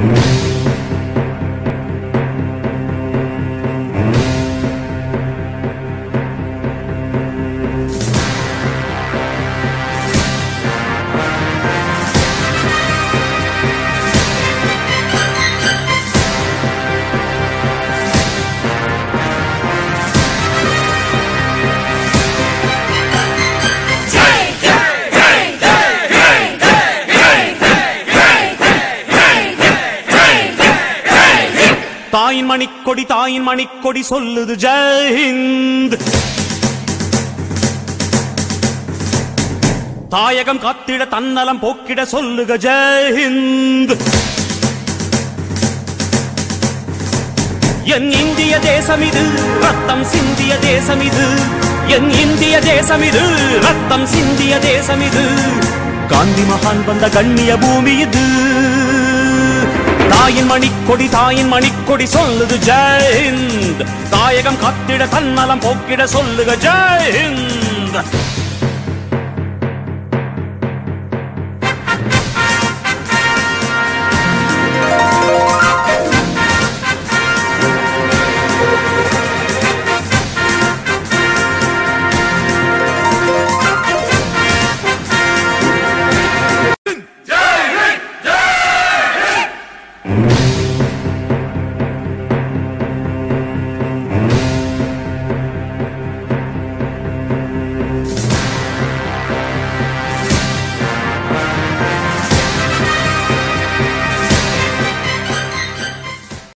தாயின் மணிக்கொடி தாயின் மணிக்கொடி சொல்லுது ஜெயஹிந்த் தாயகம் காத்திட தன்னலம் போக்கிட சொல்லுக ஜெயஹிந்த் என் இந்திய தேசம் இது ரத்தம் சிந்திய தேசம் இது என் இந்திய தேசம் இது ரத்தம் சிந்திய தேசம் இது காந்தி மகான் வந்த கண்ணிய பூமி இது தாயின் மணிக்கொடி தாயின் மணிக்கொடி சொல்லுது ஜெயஹிந்த் தாயகம் காத்திட தன்னலம் போக்கிட சொல்லுக ஜெயஹிந்த்